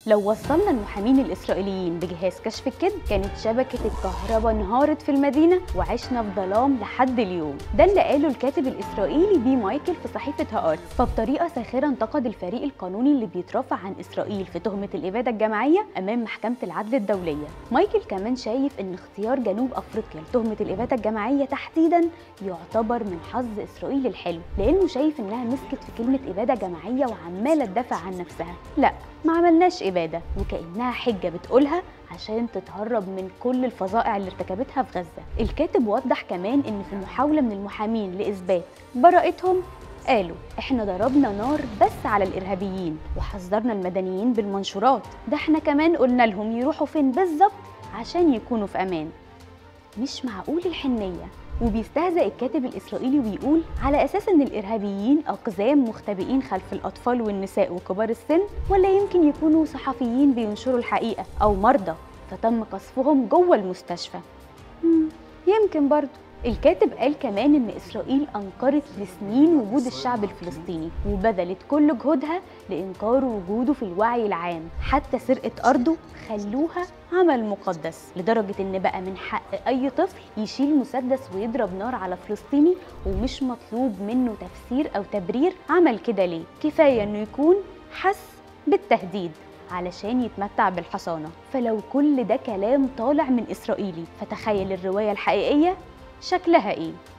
لو وصلنا المحامين الإسرائيليين بجهاز كشف الكذب كانت شبكة الكهرباء انهارت في المدينة وعشنا في ظلام لحد اليوم ده اللي قاله الكاتب الإسرائيلي بي مايكل في صحيفة هآرت فبطريقة ساخرة انتقد الفريق القانوني اللي بيترافع عن إسرائيل في تهمة الإبادة الجماعية أمام محكمة العدل الدولية مايكل كمان شايف إن اختيار جنوب أفريقيا لتهمة الإبادة الجماعية تحديدا يعتبر من حظ إسرائيل الحلو لأنه شايف إنها مسكت في كلمة إبادة جماعية وعمالة تدافع عن نفسها لا ما عملناش إبادة وكأنها حجة بتقولها عشان تتهرب من كل الفظائع اللي ارتكبتها في غزة الكاتب وضح كمان إن في محاولة من المحامين لإثبات براءتهم قالوا احنا ضربنا نار بس على الارهابيين وحذرنا المدنيين بالمنشورات ده احنا كمان قلنا لهم يروحوا فين بالظبط عشان يكونوا في امان مش معقول الحنيه وبيستهزأ الكاتب الإسرائيلي ويقول على أساس إن الإرهابيين أقزام مختبئين خلف الأطفال والنساء وكبار السن ولا يمكن يكونوا صحفيين بينشروا الحقيقة أو مرضى فتم قصفهم جوه المستشفى مم، يمكن برضه الكاتب قال كمان ان اسرائيل انكرت لسنين وجود الشعب الفلسطيني وبذلت كل جهودها لانكار وجوده في الوعي العام حتى سرقه ارضه خلوها عمل مقدس لدرجه ان بقى من حق اي طفل يشيل مسدس ويضرب نار على فلسطيني ومش مطلوب منه تفسير او تبرير عمل كده ليه كفايه انه يكون حس بالتهديد علشان يتمتع بالحصانة فلو كل ده كلام طالع من إسرائيلي فتخيل الرواية الحقيقية شكلها إيه